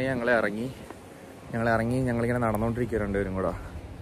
ഞങ്ങൾ ഇറങ്ങി ഞങ്ങൾ ഇറങ്ങി ഞങ്ങളിങ്ങനെ നടന്നുകൊണ്ടിരിക്കുക രണ്ടുപേരും കൂടെ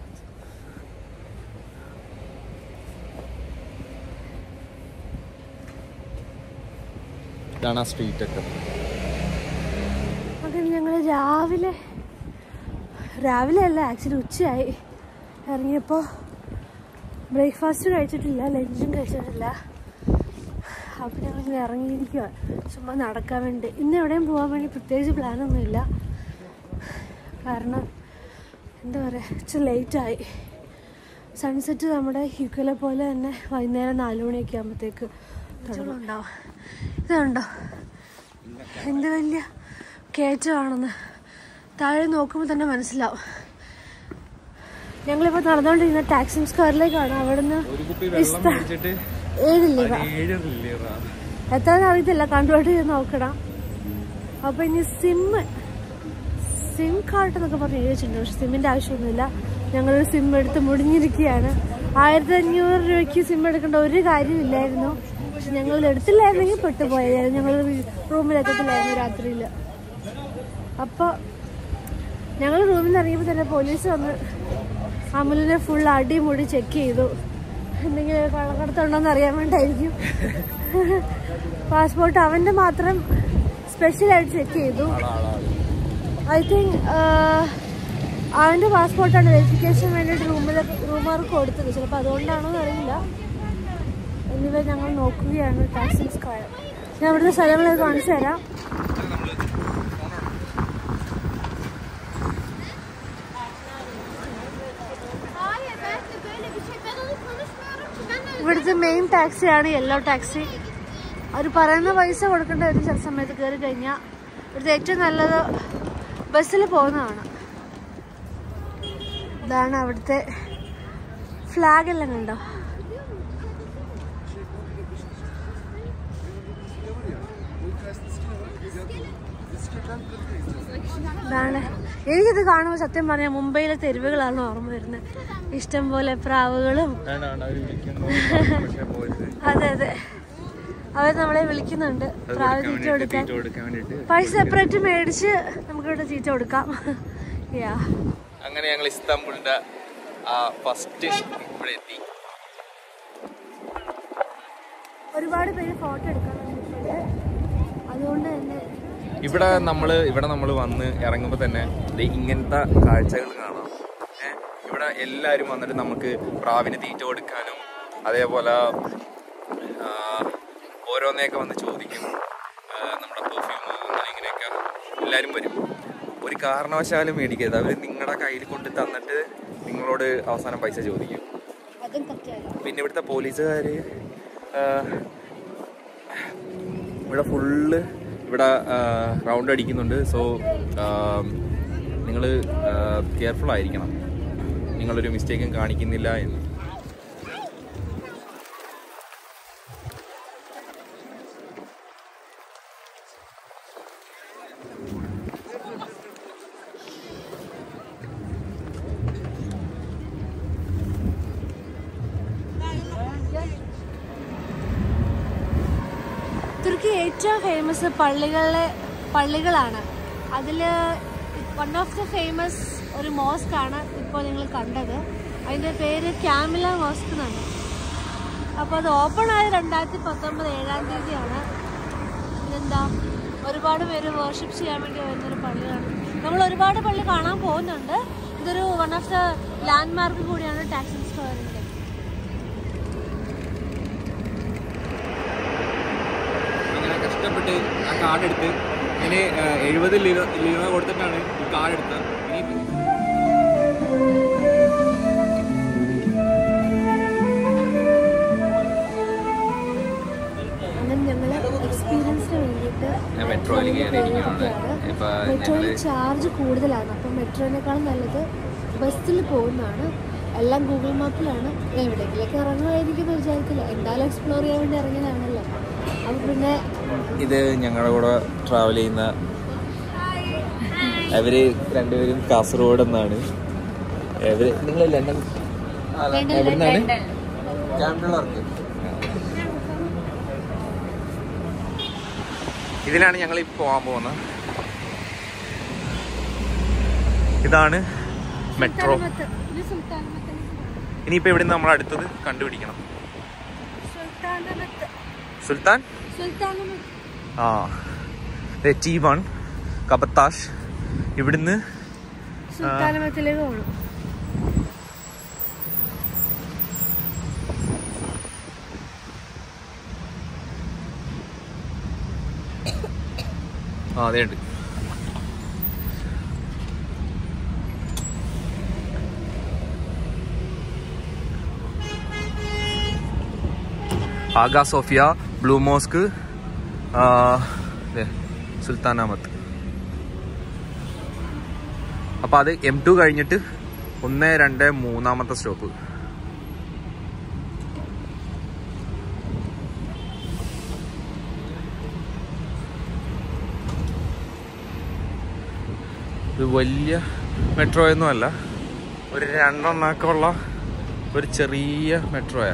ഇതാണ് ആ സ്ട്രീറ്റ് ഒക്കെ അങ്ങനെ ഞങ്ങൾ രാവിലെ രാവിലെ അല്ല ആക്ച്വലി ഉച്ചയായി ഇറങ്ങിയപ്പോൾ ബ്രേക്ക്ഫാസ്റ്റ് കഴിച്ചിട്ടില്ല ലഞ്ചും കഴിച്ചിട്ടില്ല അപ്പോൾ ഞങ്ങളിങ്ങനെ ഇറങ്ങിയിരിക്കുക ചുമ്മാ നടക്കാൻ വേണ്ടി ഇന്ന് എവിടെയും പോകാൻ വേണ്ടി പ്രത്യേകിച്ച് പ്ലാനൊന്നുമില്ല കാരണം എന്താ പറയുക ഇച്ചിരി ലേറ്റായി സൺസെറ്റ് നമ്മുടെ യുക്കലെ പോലെ തന്നെ വൈകുന്നേരം നാല് മണിയൊക്കെ ആകുമ്പോഴത്തേക്ക് ഉണ്ടാവും ഇതുണ്ടോ എന്ത് വലിയ കയറ്റമാണെന്ന് താഴെ നോക്കുമ്പോൾ തന്നെ മനസ്സിലാവും ഞങ്ങളിപ്പോൾ നടന്നുകൊണ്ടിരുന്ന ടാക്സിം സ്ക്വയറിലേക്കാണ് അവിടുന്ന് ഒരു കുപ്പി വെള്ളം മേടിച്ചിട്ട് ഏഴില്ല ഏഴ് ലിയറ എത്ര അറിയത്തില്ല കൺവേർട്ട് ചെയ്ത് നോക്കണം അപ്പൊ ഇനി സിം സിം കാർഡ് എന്നൊക്കെ പറഞ്ഞ് എഴുതി വെച്ചിട്ടുണ്ട് പക്ഷെ സിമ്മിന്റെ ആവശ്യമൊന്നുമില്ല ഞങ്ങളൊരു സിം എടുത്ത് മുടിഞ്ഞിരിക്കുകയാണ് ആയിരത്തി അഞ്ഞൂറ് രൂപയ്ക്ക് സിം എടുക്കേണ്ട ഒരു കാര്യമില്ലായിരുന്നു പക്ഷെ ഞങ്ങൾ ഇത് എടുത്തില്ലായിരുന്നെങ്കിൽ പെട്ടുപോയായിരുന്നു ഞങ്ങൾ റൂമിൽ എത്തത്തില്ലായിരുന്നു രാത്രിയിൽ അപ്പോൾ ഞങ്ങൾ റൂമിൽ നിന്ന് ഇറങ്ങിയപ്പോൾ തന്നെ പോലീസ് വന്ന് അമുലിനെ ഫുൾ അടിമുടി ചെക്ക് ചെയ്തു എന്തെങ്കിലും കള്ളക്കടത്തുണ്ടോന്ന് അറിയാൻ വേണ്ടായിരിക്കും പാസ്പോർട്ട് അവന്റെ മാത്രം സ്പെഷ്യലായിട്ട് ചെക്ക് ചെയ്തു ഐ തിങ്ക് അവന്റെ പാസ്പോർട്ടാണ് വെരിഫിക്കേഷൻ വേണ്ടിയിട്ട് റൂമിൽ റൂമാർക്ക് കൊടുത്തത് ചിലപ്പോൾ അതുകൊണ്ടാണോ എന്ന് അറിയില്ല എന്നിവ ഞങ്ങൾ നോക്കുകയാണ് ടാക്സി സ്ക്വയർ ഞാൻ ഇവിടുത്തെ സ്ഥലങ്ങളൊക്കെ കാണിച്ചു തരാം Hayır ben de böyle bir şey. Ben onu konuşmuyorum ki. Ben öyle ഇവിടുത്തെ മെയിൻ ടാക്സിയാണ് യെല്ലോ ടാക്സി അവർ പറയുന്ന പൈസ കൊടുക്കേണ്ട വരും ചില സമയത്ത് കയറി കഴിഞ്ഞാൽ ഇവിടുത്തെ ഏറ്റവും നല്ലത് ബസ്സിൽ പോകുന്നതാണ് ഇതാണ് അവിടുത്തെ ഫ്ലാഗ് എല്ലാം കണ്ടോ ഇതാണ് എനിക്കിത് കാണുമ്പോൾ സത്യം പറഞ്ഞാൽ മുംബൈയിലെ തെരുവുകളാണ് ഓർമ്മ വരുന്നത് ഇഷ്ടം പോലെ പ്രാവുകളും പക്ഷേ പോയത് അതെ അതെ അവർ നമ്മളെ വിളിക്കുന്നുണ്ട് പ്രാവ് തീറ്റ കൊടുക്കാൻ തീറ്റ കൊടുക്കാൻ വേണ്ടിയിട്ട് പൈസ സെപ്പറേറ്റ് മേടിച്ച് നമുക്ക് ഇവിടെ തീറ്റ കൊടുക്കാം യാ അങ്ങനെ ഞങ്ങൾ ഇസ്താംബുളിന്റെ ആ ഫസ്റ്റ് ഇവിടെ എത്തി ഒരുപാട് പേര് ഫോട്ടോ എടുക്കാൻ വന്നിട്ടുണ്ട് അതുകൊണ്ട് തന്നെ ഇവിടെ നമ്മൾ ഇവിടെ നമ്മൾ വന്ന് ഇറങ്ങുമ്പോൾ തന്നെ ദേ ഇങ്ങനത്തെ കാഴ്ചകൾ കാണാം ഏ, ഇവിടെ എല്ലാവരും വന്നിട്ട് നമുക്ക് പ്രാവിന് തീറ്റ കൊടുക്കാനും അതേപോലെ ആ, ഓരോന്നേക്കെ വന്ന് ചോദിക്കും ആ, നമ്മുടെ പെർഫ്യൂം അങ്ങനെ ഇങ്ങനെയൊക്കെ എല്ലാവരും വരും ഒരു കാരണവശാലും മേടിക്കരുത് അവർ നിങ്ങളുടെ കയ്യിൽ കൊണ്ട് തന്നിട്ട് നിങ്ങളോട് അവസാനം പൈസ ചോദിക്കും അതും പറ്റില്ല പിന്നെ ഇവിടുത്തെ പോലീസുകാർ ഇവിടെ ഫുള്ള് ഇവിടെ റൗണ്ട് അടിക്കുന്നുണ്ട് സോ നിങ്ങൾ കെയർഫുൾ ആയിരിക്കണം നിങ്ങളൊരു മിസ്റ്റേക്കും കാണിക്കുന്നില്ല എന്ന് തുർക്കി ഏറ്റവും ഫേമസ് പള്ളികളിലെ പള്ളികളാണ് അതിൽ വൺ ഓഫ് ദ ഫേമസ് ഒരു മോസ്ക് ആണ് ഇപ്പോൾ നിങ്ങൾ കണ്ടത് അതിൻ്റെ പേര് ക്യാമില മോസ്ക് എന്നാണ് അപ്പോൾ അത് ഓപ്പൺ ആയത് രണ്ടായിരത്തി പത്തൊമ്പത് ഏഴാം തീയതിയാണ് ഇതെന്താ ഒരുപാട് പേര് വർഷിപ്പ് ചെയ്യാൻ വേണ്ടി വരുന്നൊരു പള്ളിയാണ് നമ്മൾ ഒരുപാട് പള്ളി കാണാൻ പോകുന്നുണ്ട് ഇതൊരു one of the landmark കൂടിയാണ് ടാക്സി സ്ക്വയറിൻ്റെ അങ്ങനെ കഷ്ടപ്പെട്ട് ആ കാർഡ് എടുത്ത് ഇങ്ങനെ എഴുപത് ലീറ ലീറ കൊടുത്തിട്ടാണ് ഈ കാർഡ് എടുത്തത് ഇനി അങ്ങനെ ഞങ്ങൾ എക്സ്പീരിയൻസിന് വേണ്ടിയിട്ട് ഞാൻ മെട്രോയിൽ കയറിയിരിക്കുകയാണ് ഇപ്പൊ മെട്രോയിൽ ചാർജ് കൂടുതലാണ് അപ്പം മെട്രോനേക്കാളും നല്ലത് ബസ്സിൽ പോകുന്നതാണ് എല്ലാം ഗൂഗിൾ മാപ്പിലാണ് എവിടെയെങ്കിലൊക്കെ ഇറങ്ങുമായിരിക്കും എന്ന് വിചാരിക്കില്ല എന്തായാലും എക്സ്പ്ലോർ ചെയ്യാൻ വേണ്ടി ഇറങ്ങിയതാണല്ലോ അപ്പം പിന്നെ ഇത് ഞങ്ങളുടെ കൂടെ ട്രാവൽ ചെയ്യുന്ന അവര് രണ്ടുപേരും കാസർഗോഡ് എന്നാണ് അവര് നിങ്ങൾ ലണ്ടൻ എവിടുന്നാണ് ക്യാമ്പിളർക്ക് ഇതിലാണ് ഞങ്ങൾ ഇപ്പോൾ പോകാൻ പോകുന്നത് ഇതാണ് മെട്രോ സുൽത്താനമത്ത്. ഇത് സുൽത്താനമത്ത്. ഇനിയിപ്പോ ഇവിടെ നമ്മൾ അടുത്തത് കണ്ടുപിടിക്കണം സുൽത്താനമത്ത്. സുൽത്താൻ സുൽത്താനമത്ത്. ആ ടി വൺ കബത്താഷ് ഇവിടുന്ന് സുൽത്താനമത്തിലേക്ക് പോകണം ആ അതെ ഉണ്ട് ആഗാ സോഫിയ ബ്ലൂ മോസ്ക് ആ, ദേ, സുൽത്താനാമത്ത് അപ്പൊ അത് എം ടു കഴിഞ്ഞിട്ട് ഒന്ന് രണ്ട് മൂന്നാമത്തെ സ്റ്റോപ്പ് ഇത് വലിയ മെട്രോ ഒന്നും അല്ല ഒരു രണ്ടെണ്ണമൊക്കെയുള്ള ഒരു ചെറിയ മെട്രോയാ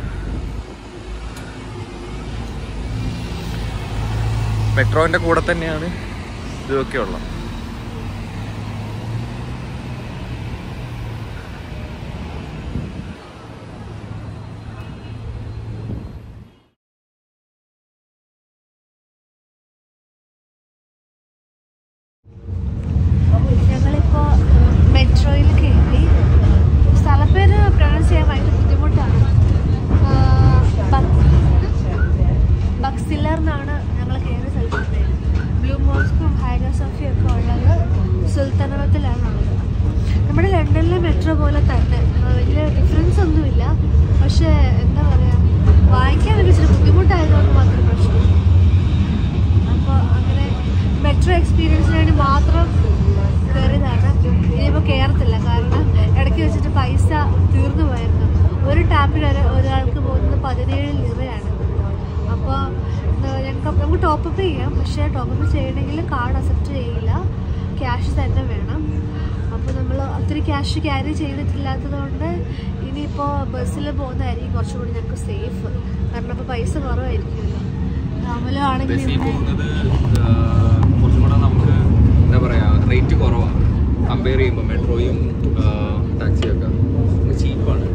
മെട്രോന്റെ കൂടെ തന്നെയാണ് ഇതൊക്കെ ഉള്ളത് ഞങ്ങളിപ്പോ മെട്രോയിൽ കയറി സ്ഥലപ്പേര് പ്രൊണൗൺസ് ചെയ്യാൻ ഭയങ്കര ബുദ്ധിമുട്ടാണ് ബക്സിലർ എന്നാണ് ഞങ്ങൾ കയറിയ സ്ഥലത്തിൻ്റെ പേര് ബ്ലൂ മോസ്കും ഹൈഡർ സോഫിയും ഒക്കെ ഉള്ളത് സുൽത്താനത്തിലാണുള്ളത് നമ്മുടെ ലണ്ടനിലെ മെട്രോ പോലെ തന്നെ ആ, വലിയ ഡിഫറൻസ് ഒന്നുമില്ല പക്ഷേ എന്താ പറയുക വായിക്കാൻ ഒരു ഇച്ചിരി ബുദ്ധിമുട്ടായതുകൊണ്ട് മാത്രം പ്രശ്നം അപ്പോൾ അങ്ങനെ മെട്രോ എക്സ്പീരിയൻസിന് വേണ്ടി മാത്രം കയറിയതാണ് ഇനിയിപ്പോൾ കയറത്തില്ല കാരണം ഇടയ്ക്ക് വെച്ചിട്ട് പൈസ തീർന്നു പോയിരുന്നു ഒരു ടാപ്പിൽ ഒരു ഒരാൾക്ക് പോകുന്നത് പതിനേഴ് ലിറയാണ് അപ്പോൾ ഞങ്ങൾക്ക് നമുക്ക് ടോപ്പപ്പ് ചെയ്യാം പക്ഷേ ടോപ്പപ്പ് ചെയ്യണമെങ്കിൽ കാർഡ് അക്സെപ്റ്റ് ചെയ്യില്ല ക്യാഷ് തന്നെ വേണം അപ്പോൾ നമ്മൾ ഒത്തിരി ക്യാഷ് ക്യാരി ചെയ്തിട്ടില്ലാത്തത് കൊണ്ട് ഇനിയിപ്പോൾ ബസ്സിൽ പോകുന്നതായിരിക്കും കുറച്ചും കൂടി ഞങ്ങൾക്ക് സേഫ് കാരണം അപ്പോൾ പൈസ കുറവായിരിക്കുമല്ലോ രാമലോ ആണെങ്കിൽ ബസ്സിൽ പോകുന്നത് കുറച്ചും കൂടെ നമുക്ക് എന്താ പറയാ റേറ്റ് കുറവാണ് കമ്പയർ ചെയ്യുമ്പോൾ മെട്രോയും ടാക്സിയൊക്കെ ചീപ്പാണ്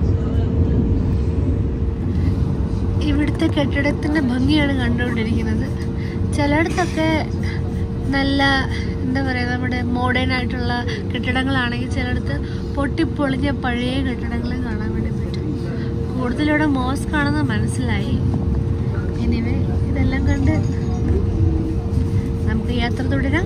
ഇവിടുത്തെ കെട്ടിടത്തിന്റെ ഭംഗിയാണ് കണ്ടുകൊണ്ടിരിക്കുന്നത് ചിലയിടത്തൊക്കെ നല്ല എന്താ പറയുക നമ്മുടെ മോഡേൺ ആയിട്ടുള്ള കെട്ടിടങ്ങളാണെങ്കിൽ ചിലയിടത്ത് പൊട്ടിപ്പൊളിഞ്ഞ പഴയ കെട്ടിടങ്ങൾ കാണാൻ വേണ്ടി പറ്റും കൂടുതലിവിടെ മോസ്ക് ആണെന്ന് മനസ്സിലായി എനിവേ ഇതെല്ലാം കണ്ട് നമുക്ക് യാത്ര തുടരാം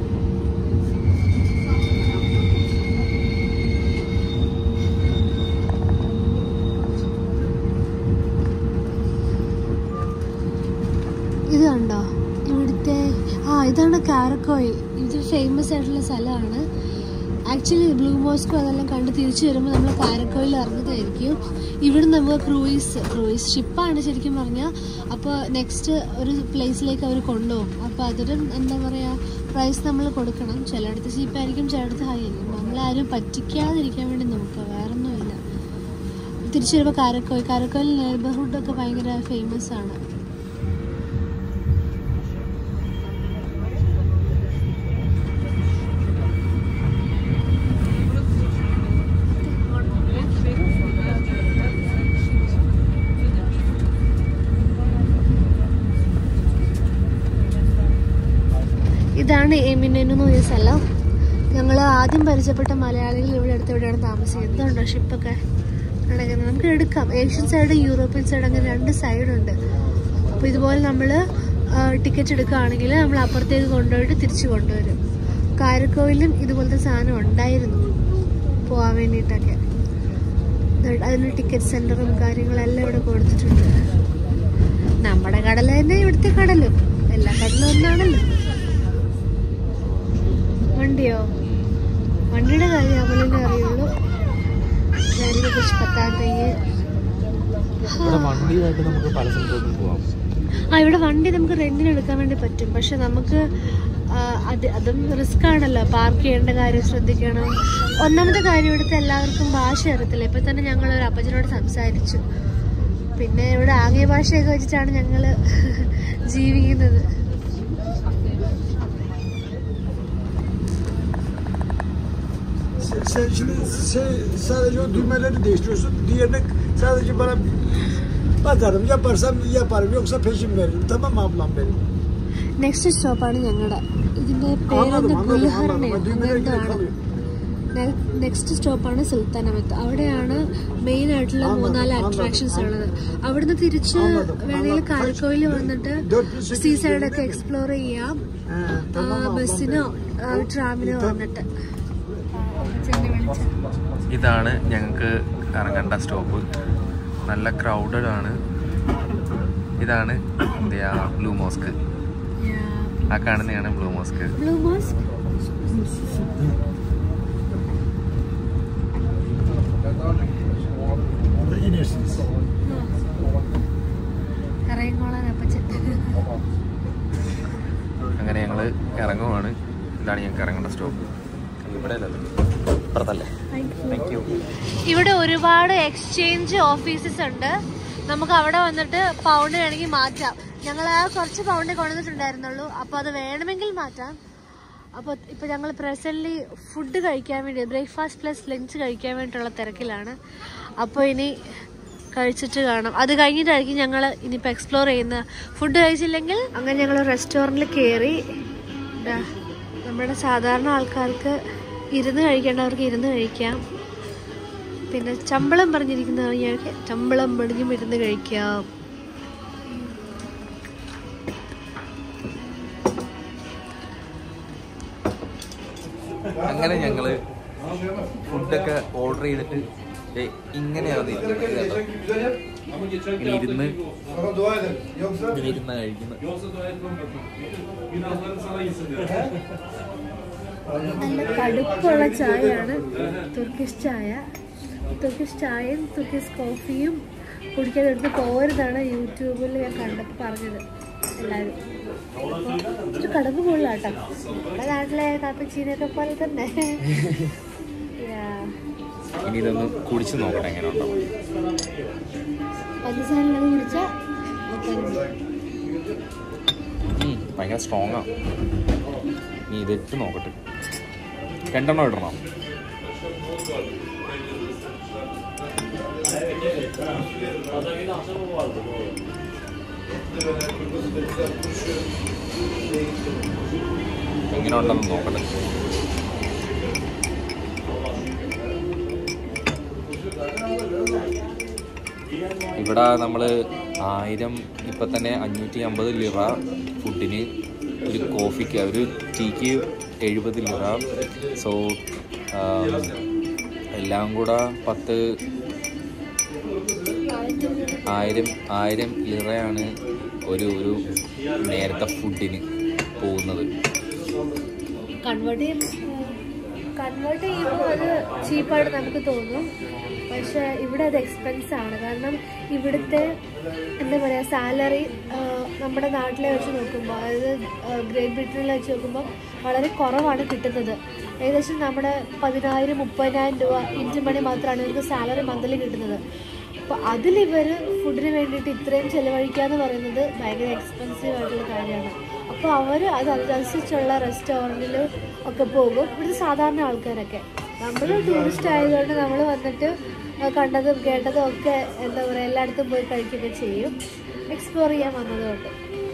ഇത് കണ്ടോ ഇവിടുത്തെ ആ ഇതാണ് കാരക്കോയ് ഇത് ഫേമസ് ആയിട്ടുള്ള സ്ഥലമാണ് ആക്ച്വലി ബ്ലൂ മോസ്കോ അതെല്ലാം കണ്ട് തിരിച്ചു വരുമ്പോൾ നമ്മൾ കാരക്കോയിൽ ഇറങ്ങുന്നതായിരിക്കും ഇവിടെ നമുക്ക് ക്രൂയിസ് ക്രൂയിസ് ഷിപ്പാണ് ശരിക്കും പറഞ്ഞാൽ അപ്പോൾ നെക്സ്റ്റ് ഒരു പ്ലേസിലേക്ക് അവർ കൊണ്ടുപോകും അപ്പോൾ അതൊരു എന്താ പറയുക പ്രൈസ് നമ്മൾ കൊടുക്കണം ചിലയിടത്ത് ചീപ്പായിരിക്കും ചിലയിടത്ത് ഹൈ ആയിരിക്കും നമ്മളാരും പറ്റിക്കാതിരിക്കാൻ വേണ്ടി നോക്കുക വേറൊന്നുമില്ല തിരിച്ചു വരുമ്പോൾ കാരക്കോയ് കാരക്കോയിൽ നെയ്ബർഹുഡൊക്കെ ഭയങ്കര ഫേമസ് ആണ് ഇതാണ് എമിനു എന്ന് പറഞ്ഞ സ്ഥലം ഞങ്ങൾ ആദ്യം പരിചയപ്പെട്ട മലയാളികൾ ഇവിടെ അടുത്ത് എവിടെയാണ് താമസിക്കുന്നത് ഇതുണ്ടോ ഷിപ്പൊക്കെ കിടക്കുന്നത് നമുക്ക് എടുക്കാം ഏഷ്യൻ സൈഡ് യൂറോപ്യൻ സൈഡ് അങ്ങനെ രണ്ട് സൈഡുണ്ട് അപ്പോൾ ഇതുപോലെ നമ്മൾ ടിക്കറ്റ് എടുക്കുകയാണെങ്കിൽ നമ്മൾ അപ്പുറത്തേക്ക് കൊണ്ടുപോയിട്ട് തിരിച്ചു കൊണ്ടുവരും കാരക്കോയിലും ഇതുപോലത്തെ സാധനം ഉണ്ടായിരുന്നു പോകാൻ വേണ്ടിയിട്ടൊക്കെ ദേ- അതിന് ടിക്കറ്റ് സെന്ററും കാര്യങ്ങളെല്ലാം ഇവിടെ കൊടുത്തിട്ടുണ്ട് നമ്മുടെ കടൽ തന്നെ ഇവിടുത്തെ കടലും എല്ലാ കടലും ഒന്നാണല്ലോ വണ്ടിയോ വണ്ടിയുടെ കാര്യം അവലെന്നെ അറിയുള്ളൂ ഞാനിനെ കുറിച്ച് പത്താത്തയ്യ് വണ്ടിയായിട്ട് നമുക്ക് പല സ്ഥലത്തോട്ടും പോവാം ആ ഇവിടെ വണ്ടി നമുക്ക് റെന്റിന് എടുക്കാൻ വേണ്ടി പറ്റും പക്ഷെ നമുക്ക് ആ, അത് അതും റിസ്ക് ആണല്ലോ പാർക്ക് ചെയ്യേണ്ട കാര്യം ശ്രദ്ധിക്കണം ഒന്നാമത്തെ കാര്യം ഇവിടുത്തെ എല്ലാവർക്കും ഭാഷ അറിയത്തില്ല ഇപ്പൊ തന്നെ ഞങ്ങൾ ഒരു അപ്പച്ചനോട് സംസാരിച്ചു പിന്നെ ഇവിടെ ആംഗ്യ ഭാഷയൊക്കെ വെച്ചിട്ടാണ് ഞങ്ങൾ ജീവിക്കുന്നത് sen şimdi şey, sadece o düğmeleri değiştiriyorsun. Diğerine sadece bana bakarım. Yaparsam yaparım. Yoksa peşin veririm. Tamam mı ablam benim? Next സ്റ്റോപ്പാണ് ഞങ്ങളുടെ ഇതിന്റെ Anladım പേരെന്ത് anladım പുലിഹരണ anladım. Düğmeler yine kalıyor. Next സ്റ്റോപ്പാണ് സുൽത്താനമത്ത് അവിടെയാണ് മെയിൻ ആയിട്ടുള്ള Anladım, മൂന്നാല് anladım, അട്രാക്ഷൻസ് anladım. ഉള്ളത് അവിടുന്ന് തിരിച്ച് Anladım, വേണമെങ്കിൽ anladım. കാൽക്കോയിൽ വന്നിട്ട് 408 സീ സൈഡൊക്കെ değil mi? എക്സ്പ്ലോർ ചെയ്യാം He, ആ, tamam ablam ബസ്സിനോ benim. ആ, ട്രാമിനോ Tamam. വന്നിട്ട് അപ്പച്ചനെ വിളിച്ച്. ഇതാണ് ഞങ്ങൾക്ക് ഇറങ്ങേണ്ട സ്റ്റോപ്പ് നല്ല ക്രൗഡഡ് ആണ് ഇതാണ് എന്താ ബ്ലൂ മോസ്ക് Yeah. ആ കാണുന്നതാണ് blue mosque Blue Mosque? Orada inersiniz. കറയങ്കോളാൻ അപ്പച്ചൻ അങ്ങനെ ഞങ്ങൾ ഇറങ്ങുവാണ് ഇതാണ് ഞങ്ങൾക്ക് ഇറങ്ങേണ്ട സ്റ്റോപ്പ് ഇവിടെ അല്ലല്ലോ ഇപ്പുറത്തല്ലേ താങ്ക് യു ഇവിടെ ഒരുപാട് എക്സ്ചേഞ്ച് ഓഫീസസ് ഉണ്ട് നമുക്ക് അവിടെ വന്നിട്ട് പൗണ്ട് വേണമെങ്കിൽ മാറ്റാം ഞങ്ങൾ ആ കുറച്ച് പൗണ്ട് കൊണ്ടുവന്നിട്ടുണ്ടായിരുന്നുള്ളൂ അപ്പോൾ അത് വേണമെങ്കിൽ മാറ്റാം അപ്പോൾ ഇപ്പോൾ ഞങ്ങൾ പ്രസൻ്റ്ലി ഫുഡ് കഴിക്കാൻ വേണ്ടി ബ്രേക്ക്ഫാസ്റ്റ് പ്ലസ് ലഞ്ച് കഴിക്കാൻ വേണ്ടിയിട്ടുള്ള തിരക്കിലാണ് അപ്പോൾ ഇനി കഴിച്ചിട്ട് കാണാം അത് കഴിഞ്ഞിട്ടായിരിക്കും ഞങ്ങൾ ഇനിയിപ്പോൾ എക്സ്പ്ലോർ ചെയ്യുന്ന ഫുഡ് കഴിച്ചില്ലെങ്കിൽ അങ്ങനെ ഞങ്ങൾ റെസ്റ്റോറൻറ്റിൽ കയറി ദാ, നമ്മുടെ സാധാരണ ആൾക്കാർക്ക് ഇരുന്ന് കഴിക്കേണ്ടവർക്ക് ഇരുന്ന് കഴിക്കാം പിന്നെ ചമ്പളം പറഞ്ഞിരിക്കുന്നവർക്ക് ചമ്പളം പടിഞ്ഞും ഇരുന്ന് കഴിക്കാം അങ്ങനെ ഞങ്ങള് ഫുഡൊക്കെ ഓർഡർ ചെയ്തിട്ട് ദേ ഇങ്ങനെയാണ് ഇരിക്കുന്നത് കേട്ടോ. ഇങ്ങനെ ഇരുന്ന് ഇങ്ങനെ ഇരുന്നാ കഴിക്കുന്നത് നല്ല കടുപ്പുള്ള ചായയാണ് തുർക്കിഷ് ചായ തുർക്കിഷ് ചായയും തുർക്കിഷ് കോഫിയും കുടിക്കാൻ എടുത്ത് പോരുന്നാണ് യൂട്യൂബിൽ ഞാൻ കണ്ടപ്പോൾ പറഞ്ഞത് എല്ലാവരും അപ്പോൾ ഇച്ചിരി കടുപ്പ് കൂടുതലാട്ടോ നമ്മുടെ നാട്ടിലെ കാപ്പിച്ചീനൊക്കെ പോലെ തന്നെ Yeah. ഇനി ഇതൊന്ന് കുടിച്ച് നോക്കട്ടെ എങ്ങനെ ഉണ്ടാവും പഞ്ചസാരയിലത് കുടിച്ചാൽ ഉം, ഭയങ്കര സ്ട്രോങ് ആ നീ ഇതിട്ട് നോക്കട്ടെ രണ്ടെണ്ണം ഇടണം എങ്ങനെ ഉണ്ടെന്ന് നോക്കട്ടെ ഇവിടെ നമ്മൾ ആയിരം ഇപ്പം തന്നെ അഞ്ഞൂറ്റി അമ്പത് ലിറ ഫുഡിന് ഒരു കോഫിക്ക് ഒരു ടീക്ക് എഴുപത് ലിറ സോ എല്ലാം കൂടെ പത്ത് ആയിരം ആയിരം ലിറയാണ് ഒരു ഒരു നേരത്തെ ഫുഡിന് പോകുന്നത് കൺവേർട്ട് ചെയ്യും കൺവേർട്ട് ചെയ്യുമ്പോൾ അത് ചീപ്പായിട്ട് നമുക്ക് തോന്നും പക്ഷെ ഇവിടെ അത് എക്സ്പെൻസ് ആണ് കാരണം ഇവിടുത്തെ എന്താ പറയുക സാലറി നമ്മുടെ നാട്ടിലെ വെച്ച് നോക്കുമ്പോൾ അതായത് ഗ്രേറ്റ് ബ്രിട്ടനിൽ വെച്ച് നോക്കുമ്പോൾ വളരെ കുറവാണ് കിട്ടുന്നത് ഏകദേശം നമ്മുടെ പതിനായിരം മുപ്പതിനായിരം രൂപ ഇന്ത്യൻ മണി മാത്രമാണ് ഇവർക്ക് സാലറി മന്ത്ലി കിട്ടുന്നത് അപ്പോൾ അതിലിവർ ഫുഡിന് വേണ്ടിയിട്ട് ഇത്രയും ചിലവഴിക്കുക എന്ന് പറയുന്നത് ഭയങ്കര എക്സ്പെൻസീവ് ആയിട്ടുള്ള കാര്യമാണ് അപ്പോൾ അവർ അത് അതനുസരിച്ചുള്ള റെസ്റ്റോറൻറ്റിൽ ഒക്കെ പോകും ഇവിടുത്തെ സാധാരണ ആൾക്കാരൊക്കെ നമ്മൾ ടൂറിസ്റ്റ് ആയതുകൊണ്ട് നമ്മൾ വന്നിട്ട് ആ കണ്ടതും കേട്ടതും ഒക്കെ എന്താ പറയുക എല്ലായിടത്തും പോയി കഴിക്കുകയൊക്കെ ചെയ്യും എക്സ്പ്ലോർ ചെയ്യാൻ വന്നതുകൊണ്ട്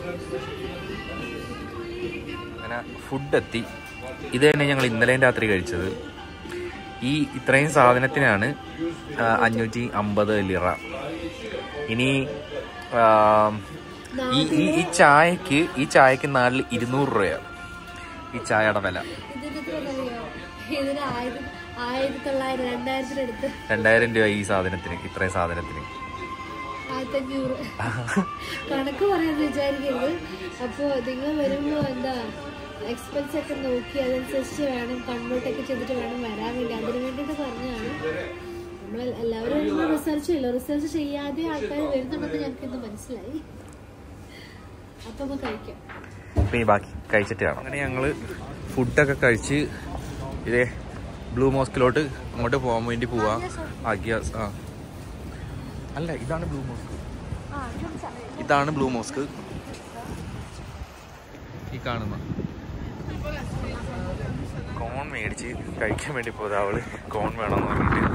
അങ്ങനെ ഫുഡ് എത്തി ഇത് തന്നെ ഞങ്ങൾ ഇന്നലെയും രാത്രി കഴിച്ചത് ഈ ഇത്രയും സാധനത്തിനാണ് ആ, അഞ്ഞൂറ്റി അമ്പത് ലിറ ഇനി ആ, ഈ ഈ ഈ ചായക്ക് ഈ ചായക്ക് നാലിൽ ഇരുന്നൂറ് രൂപയാണ് ഈ ചായയുടെ വില ഇതിന് ആയിരം ആയിരത്തി തൊള്ളായിരം രണ്ടായിരത്തിനടുത്ത് രണ്ടായിരം രൂപ ഈ സാധനത്തിന് ഇത്രയും സാധനത്തിന് ആയിരത്തഞ്ഞൂറ് കണക്ക് പറയാന്ന് വിചാരിക്കരുത് അപ്പോൾ നിങ്ങൾ വരുമ്പോൾ എന്താ എക്സ്പെൻസ് ഒക്കെ നോക്കി അതനുസരിച്ച് വേണം കൺവേർട്ട് ഒക്കെ ചെയ്തിട്ട് വേണം വരാൻ വേണ്ടി അതിന് വേണ്ടിയിട്ട് പറഞ്ഞതാണ് നമ്മൾ എല്ലാവരും റിസർച്ച് ചെയ്യല്ലോ റിസർച്ച് ചെയ്യാതെ ആൾക്കാർ വരുന്നുണ്ടെന്ന് ഞങ്ങൾക്ക് ഇന്ന് മനസ്സിലായി അപ്പം നമുക്ക് കഴിക്കാം അപ്പൊ ഈ ബാക്കി കഴിച്ചിട്ട് കാണാം അങ്ങനെ ഞങ്ങള് ഫുഡൊക്കെ കഴിച്ച് ഇതേ ബ്ലൂ മോസ്കിലോട്ട് അങ്ങോട്ട് പോകാൻ വേണ്ടി പോവാ അഗ്യാസ് ആ അല്ല ഇതാണ് ബ്ലൂ മോസ്ക് ഇതാണ് ബ്ലൂ മോസ്ക് ഈ കാണുന്ന കോൺ മേടിച്ച് കഴിക്കാൻ വേണ്ടി പോയത് അവള് കോൺ വേണമെന്ന് പറഞ്ഞിട്ട്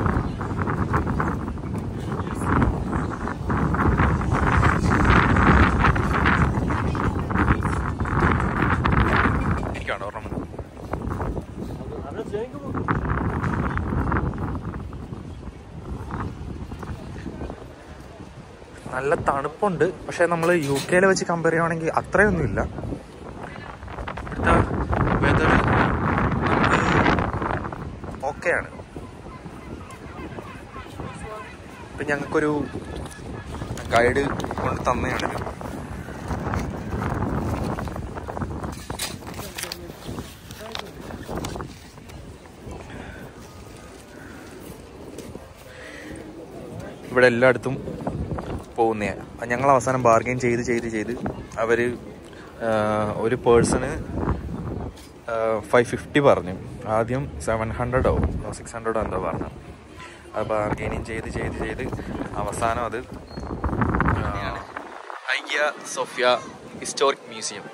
എനിക്കാണോ ഒരെണ്ണം നല്ല തണുപ്പുണ്ട് പക്ഷെ നമ്മൾ യു കെയിൽ വെച്ച് കമ്പയർ ചെയ്യുവാണെങ്കിൽ അത്രയൊന്നുമില്ല ഇവിടുത്തെ വെതർ ഓക്കെയാണ് ഇപ്പം ഞങ്ങൾക്കൊരു ഗൈഡ് കൊണ്ട് തന്നെയാണ് ഇവിടെ എല്ലായിടത്തും പോകുന്നതാണ് ഞങ്ങൾ അവസാനം ബാർഗെയിൻ ചെയ്ത് ചെയ്ത് ചെയ്ത് അവർ ഒരു പേഴ്സണ് ഫൈവ് ഫിഫ്റ്റി പറഞ്ഞു ആദ്യം സെവൻ ഹൺഡ്രഡ് ആവും സിക്സ് ഹൺഡ്രഡോ എന്തോ പറഞ്ഞു അത് ബാർഗെയിനിങ് ചെയ്ത് ചെയ്ത് ചെയ്ത് അവസാനം അത് അയ്യ സോഫിയ ഹിസ്റ്റോറിക് മ്യൂസിയം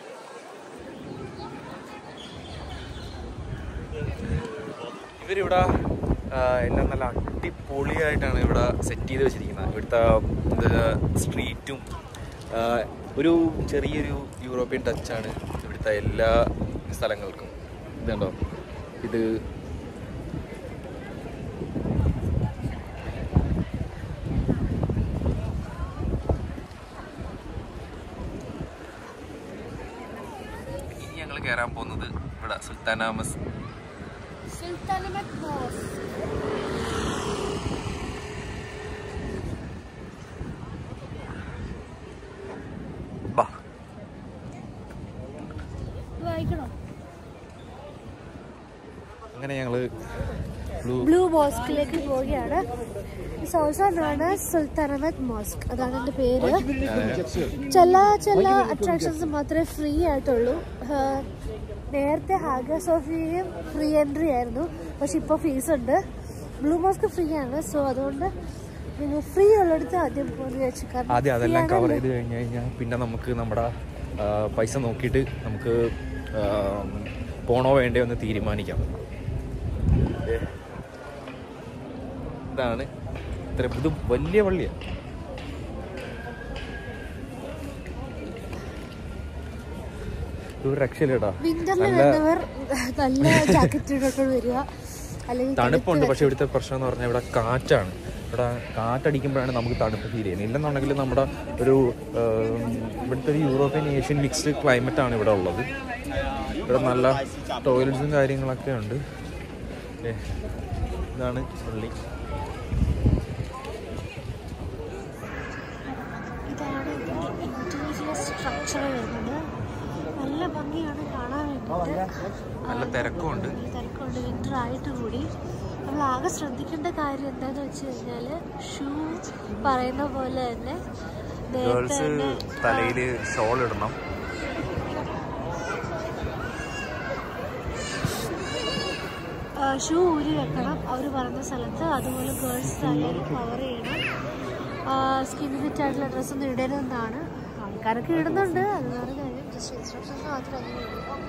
ഇവരിവിടെ ആ, എല്ലാം നല്ല അടിപൊളിയായിട്ടാണ് ഇവിടെ സെറ്റ് ചെയ്ത് വെച്ചിരിക്കുന്നത് ഇവിടുത്തെ ഇത് സ്ട്രീറ്റും ആ, ഒരു ചെറിയൊരു യൂറോപ്യൻ ടച്ചാണ് ഇവിടുത്തെ എല്ലാ സ്ഥലങ്ങൾക്കും ഇതുണ്ടോ ഇത് ഇനി ഞങ്ങൾ കയറാൻ പോകുന്നത് ഇവിടെ സുൽത്താനാമസ് Sultanahmet Mosque. ബാ ഇത് വായിക്കണോ അങ്ങനെ ഞങ്ങള് ബ്ലൂ ബ്ലൂ മോസ്കിലേക്ക് പോവുകയാണ് it's also known Sultanahmet mosque അതാണ് എൻ്റെ പേര് ചില ചില അട്രാക്ഷൻസ് മാത്രമേ ഫ്രീ ആയിട്ടുള്ളൂ ആഹ് നേരത്തെ ഹാഗ സോഫിയയും ഫ്രീ എൻട്രി ആയിരുന്നു പക്ഷെ ഇപ്പോൾ ഫീസ് ഉണ്ട് ബ്ലൂ മോസ്ക് ഫ്രീ ആണ് സോ അതുകൊണ്ട് നിങ്ങൾ ഫ്രീ ഉള്ളിടത്ത് ആദ്യം പോകുന്ന വെച്ച് കാരണം ആദ്യം അതെല്ലാം free കവർ ആണല്ലോ. ചെയ്ത് കഴിഞ്ഞ് കഴിഞ്ഞാൽ പിന്നെ നമുക്ക് നമ്മുടെ ആ, പൈസ നോക്കിയിട്ട് നമുക്ക് ആ, പോണോ വേണ്ടയോ എന്ന് തീരുമാനിക്കാം ദേ. ഇതാണ് ഇത്ര ഇത് വലിയ പള്ളിയാണ് ഒരു രക്ഷയില്ലടാ വിന്ററിൽ നല്ല വരുന്നവർ നല്ല ജാക്കറ്റ് ഇട്ടോണ്ട് വരിക അല്ലെങ്കിൽ തണുപ്പുണ്ട് കഴുത്ത് പക്ഷെ ഇവിടുത്തെ പ്രശ്നം എന്ന് പറഞ്ഞാൽ ഇവിടെ കാറ്റാണ് ഇവിടെ കാറ്റടിക്കുമ്പോഴാണ് നമുക്ക് തണുപ്പ് ഫീൽ ചെയ്യുന്നത് ഇല്ലെന്നുണ്ടെങ്കിൽ നമ്മുടെ ഒരു ഏം, ഇവിടുത്തെ ഒരു യൂറോപ്യൻ ഏഷ്യൻ മിക്സ്ഡ് ക്ലൈമറ്റ് ആണ് ഇവിടെ ഉള്ളത് ഇവിടെ നല്ല ടോയ്ലറ്റ്സും കാര്യങ്ങളൊക്കെ ഉണ്ട് ഏ, ഇതാണ് പള്ളി ഇതാണ് ഇന്റീരിയർ സ്ട്രക്ചർ വരുന്നത് നല്ല ഭംഗിയാണ് കാണാൻ വേണ്ടിയിട്ട് നല്ല തിരക്കുമുണ്ട് നല്ല തിരക്കുണ്ട് വിന്റർ ആയിട്ട് കൂടി നമ്മൾ ആകെ ശ്രദ്ധിക്കേണ്ട കാര്യം എന്താന്ന് വെച്ച് കഴിഞ്ഞാൽ ഷൂ പറയുന്ന പോലെ തന്നെ നേരത്തെ ഗേൾസ് തന്നെ തലയിൽ ഷോൾ ഇടണം ഷൂ ഊരി വെക്കണം അവർ പറഞ്ഞ സ്ഥലത്ത് അതുപോലെ ഗേൾസ് തലയിൽ കവർ ചെയ്യണം സ്കിൻ ഫിറ്റ് ആയിട്ടുള്ള ഡ്രസ്സൊന്നും ഇടരുതെന്നാണ് ആൾക്കാരൊക്കെ ഇടുന്നുണ്ട് അത് വേറെ കാര്യം ജസ്റ്റ് ഇൻസ്ട്രക്ഷൻസ് മാത്രം അങ്ങനെ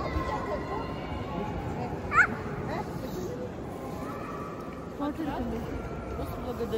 ഫോട്ടോ എടുക്കണ്ടേ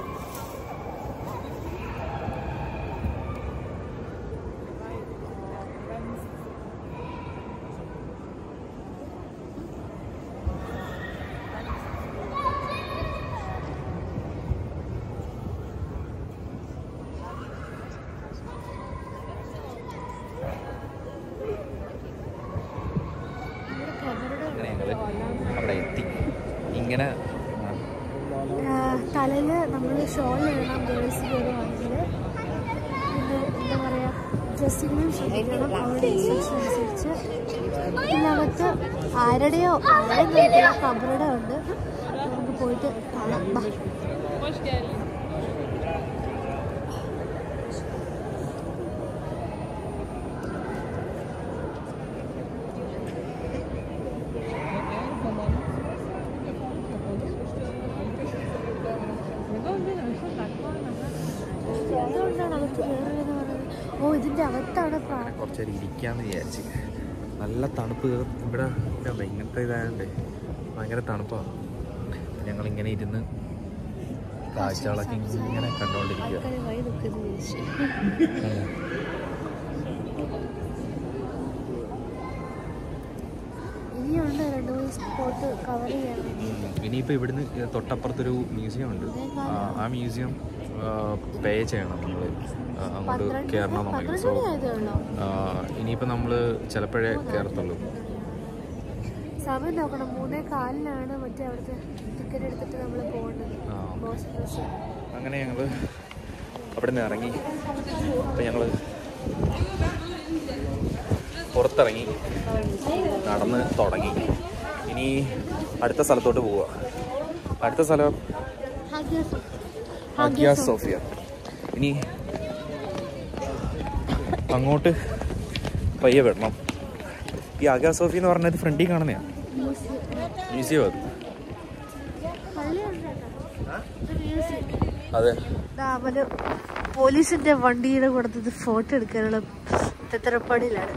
നമ്മുടെ ക്യാമറയുടെ അങ്ങനെ ഞങ്ങൾ അവിടെ എത്തി ഇങ്ങനെ ആ, തലയിൽ നമ്മൾ ഷോൾ ഇടണം ഗേൾസ് വരുവാണെങ്കിൽ പിന്നെ എന്താ പറയുക ഡ്രസ്സിങ്ങും ശ്രദ്ധിക്കണം അവരുടെ ഇൻസ്ട്രക്ഷൻ അനുസരിച്ച് ഇതിനകത്ത് ആരുടെയോ ആരുടെ കബറുടെ ഉണ്ട് നമുക്ക് പോയിട്ട് കാണാം ബാ. എന്തുകൊണ്ടാണ് അകത്ത് കയറിയെന്ന് പറയുന്നത് ഓ ഇതിന്റെ അകത്താണ് പ്രാ- കുറച്ചേരം ഇരിക്കാന്ന് വിചാരിച്ച് നല്ല തണുപ്പ് ഇവിടെ ഇവിടെ ഇങ്ങനത്തെ ഇതായതുകൊണ്ട് ഭയങ്കര തണുപ്പാണ് ഞങ്ങളിങ്ങനെ ഇരുന്ന് കാഴ്ചകളൊക്കെ ഇങ്ങനെ കണ്ടുകൊണ്ടിരിക്കുക ആൾക്കാര് വഴി നിൽക്കുന്നു ചോദിച്ചു ഇനിയുണ്ട് രണ്ട് മൂന്ന് സ്പോട്ട് കവർ ചെയ്യാൻ വേണ്ടി ഇനിയിപ്പോൾ ഇവിടുന്ന് തൊട്ടപ്പുറത്തൊരു മ്യൂസിയം ഉണ്ട് ആ, ആ മ്യൂസിയം പേ ചെയ്യണം നമ്മൾ അങ്ങോട്ട് പന്ത്രണ്ട് കയറണമെന്നുണ്ടെങ്കിൽ പന്ത്രണ്ട് സോ മണി ആയതേ ഉള്ളൂ ഇനിയിപ്പോൾ നമ്മൾ ചിലപ്പോഴേ കയറത്തുള്ളൂ സമയം നോക്കണം മൂന്നേ കാലിനാണ് മറ്റേ അവിടുത്തെ ടിക്കറ്റ് എടുത്തിട്ട് നമ്മൾ പോകേണ്ടത് ആ. ബോസ് ബസ് അങ്ങനെ ഞങ്ങൾ അവിടെ നിന്ന് ഇറങ്ങി അപ്പം ഞങ്ങൾ പുറത്തിറങ്ങി നടന്ന് തുടങ്ങി ഇനി അടുത്ത സ്ഥലത്തോട്ട് പോവുക അടുത്ത സ്ഥലം ഹഗിയ സോഫിയ ഇനി അങ്ങോട്ട് പയ്യെ വിടണം ഈ ഹഗിയ സോഫി എന്ന് പറഞ്ഞത് ഫ്രണ്ടിൽ കാണുന്നതാണ് മ്യൂസിയം അത് അതെ അവന് പോലീസിന്റെ വണ്ടിയുടെ കൊടുത്തത് ഫോട്ടോ എടുക്കാനുള്ള തെത്തറപ്പാടിയിലാണ്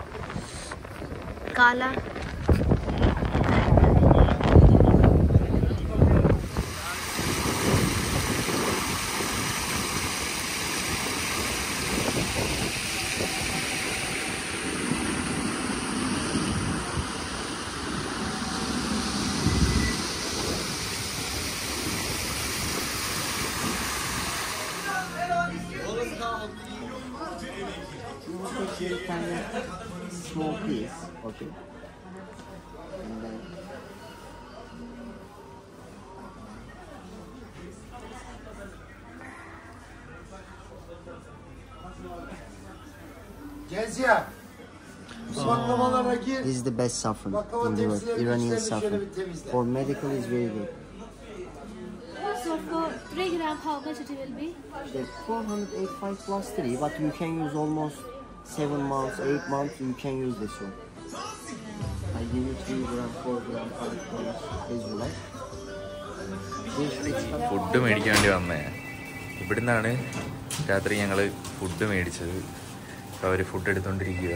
കാല small piece, okay? And then Gezya. Bu baklavalara gir. this is the best saffron Baklava in the world, temizleyelim, Iranian içlerini şöyle saffron. bir temizle. For medical is very good. So for 3 gram, how much it will be? The 485 plus 3, but you can use almost 7 months, 8 months, you can use this one. I give you 3 gram, 4 gram, 5 grams, as you like. This extra food മേടിക്കാൻ വേണ്ടി വന്നേ ഇവിടുന്നാണ് രാത്രി ഞങ്ങൾ food മേടിച്ചത് അപ്പോൾ അവർ food എടുത്തുകൊണ്ടിരിക്കുക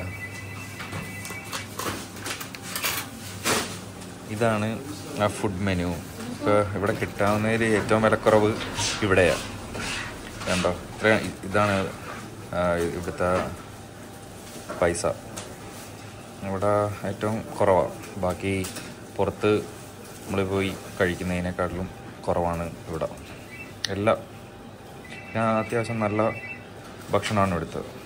ഇതാണ് ആ ഫുഡ് മെനു ഇപ്പോൾ ഇവിടെ കിട്ടാവുന്നതിൽ ഏറ്റവും വിലക്കുറവ് ഇവിടെയാണ് കണ്ടോ ഇത്ര ഇതാണ് ആ, ഇവിടുത്തെ പൈസ ഇവിടെ ഏറ്റവും കുറവാണ് ബാക്കി പുറത്ത് നമ്മൾ പോയി കഴിക്കുന്നതിനേക്കാട്ടിലും കുറവാണ് ഇവിടെ എല്ലാം ഞാൻ അത്യാവശ്യം നല്ല ഭക്ഷണമാണ് ഇവിടുത്തെ